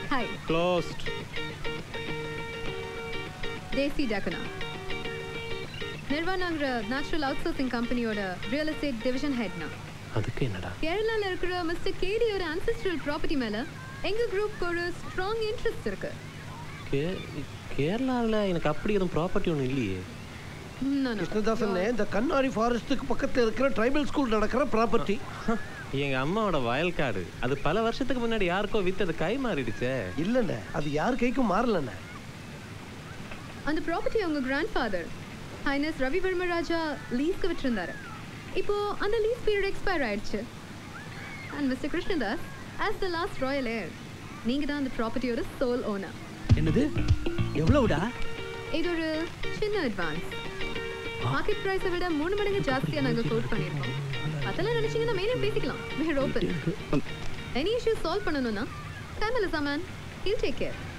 Hi க்ளோஸ்ட் தேசி டக்கனா நிர்வாணங்கிற நேச்சுரல் அவுட் சோர்சிங் கம்பெனியோட ரியல் எஸ்டேட் டிவிஷன் ஹெட்னா அதுக்கு என்னடா கேரளால இருக்கிற மிஸ்டர் கேடியோட அன்செஸ்ட்ரல் ப்ராப்பர்ட்டி மேல எங்க குரூப் ஒரு ஸ்ட்ராங் இன்ட்ரெஸ்ட் இருக்கு கே கேரளாவில் எனக்கு அப்படி எதுவும் ப்ராப்பர்ட்டி ஒன்றும் இல்லையே No, no. கிருஷ்ணதாசன் இந்த கண்ணாடி ஃபாரஸ்ட்டுக்கு பக்கத்துல இருக்கிற ட்ரைபல் ஸ்கூல் நடக்கிற ப்ராப்பர்ட்டி எங்க அம்மாவோட வயல்காடு அது பல வருஷத்துக்கு முன்னாடி யாருக்கோ வித்து அது கை மாறிடுச்சே இல்லைண்ணே அது யார் கைக்கும் மாறலண்ணே அந்த ப்ராப்பர்ட்டி அவங்க grandfather highness Ravivarma Raja லீஸ்க்கு விட்டிருந்தாரு இப்போ அந்த லீஸ் பீரியட் எக்ஸ்பயர் ஆயிடுச்சு and mister Krishnadas as the last royal heir நீங்க தான் அந்த ப்ராப்பர்ட்டியோட சோல் ஓனர் என்னது எவ்வளவுடா இது ஒரு சின்ன அட்வான்ஸ் மார்க்கெட் ப்ரைஸை விட மூணு மடங்கு ஜாஸ்தியாக நாங்கள் கோட் பண்ணியிருக்கோம் அதெல்லாம் நினச்சிங்கன்னா மேலும் பேசிக்கலாம் where open any issue solve பண்ணணும்னா ஃபேமிலி சாமான் ஹில் டேக் கேர்